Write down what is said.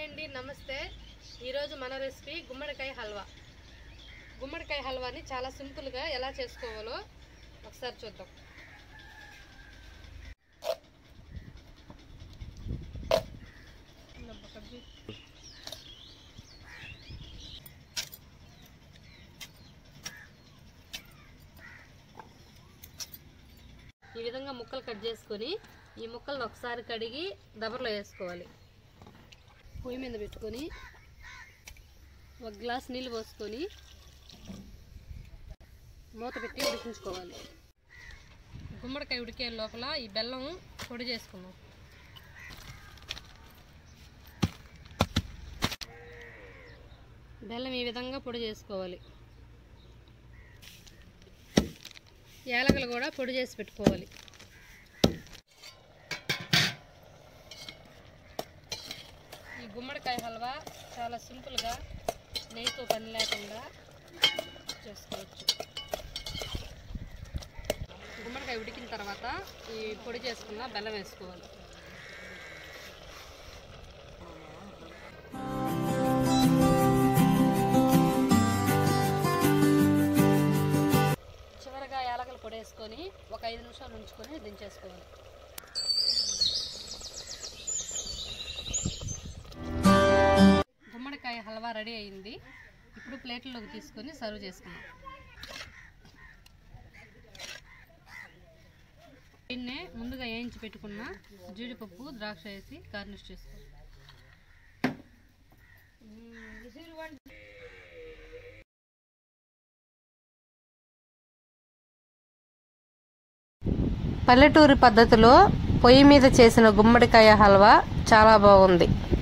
అండి నమస్తే ఈరోజు మన రెసిపీ గుమ్మడికాయ హల్వా గుమ్మడికాయ హల్వాని చాలా సింపుల్గా ఎలా చేసుకోవాలో ఒకసారి చూద్దాం ఈ విధంగా ముక్కలు కట్ చేసుకొని ఈ ముక్కలను ఒకసారి కడిగి దబర్లో వేసుకోవాలి పొయ్యి మీద పెట్టుకొని ఒక గ్లాస్ నీళ్ళు పోసుకొని మూత పెట్టి ఉడికించుకోవాలి గుమ్మడికాయ ఉడికే లోపల ఈ బెల్లం పొడి చేసుకుందాం బెల్లం ఈ విధంగా పొడి చేసుకోవాలి యాలకులు కూడా పొడి చేసి పెట్టుకోవాలి ఈ గుమ్మడికాయ హల్వా చాలా సింపుల్గా నెయ్యితో పని లేకుండా చేసుకోవచ్చు గుమ్మడికాయ ఉడికిన తర్వాత ఈ పొడి చేసుకున్న బెల్లం వేసుకోవాలి చివరగా యాలకలు పొడి వేసుకొని ఒక ఐదు నిమిషాలు ఉంచుకొని దించేసుకోవాలి గుమ్మడికాయ హల్వా రెడీ అయింది ఇప్పుడు ప్లేట్లోకి తీసుకొని సర్వ్ చేసుకున్నాం దీన్నే ముందుగా వేయించి పెట్టుకున్న జీడిపప్పు ద్రాక్ష వేసి గార్నిష్ చేసుకోవాలి పల్లెటూరి పద్ధతిలో పొయ్యి మీద చేసిన గుమ్మడికాయ హల్వా చాలా బాగుంది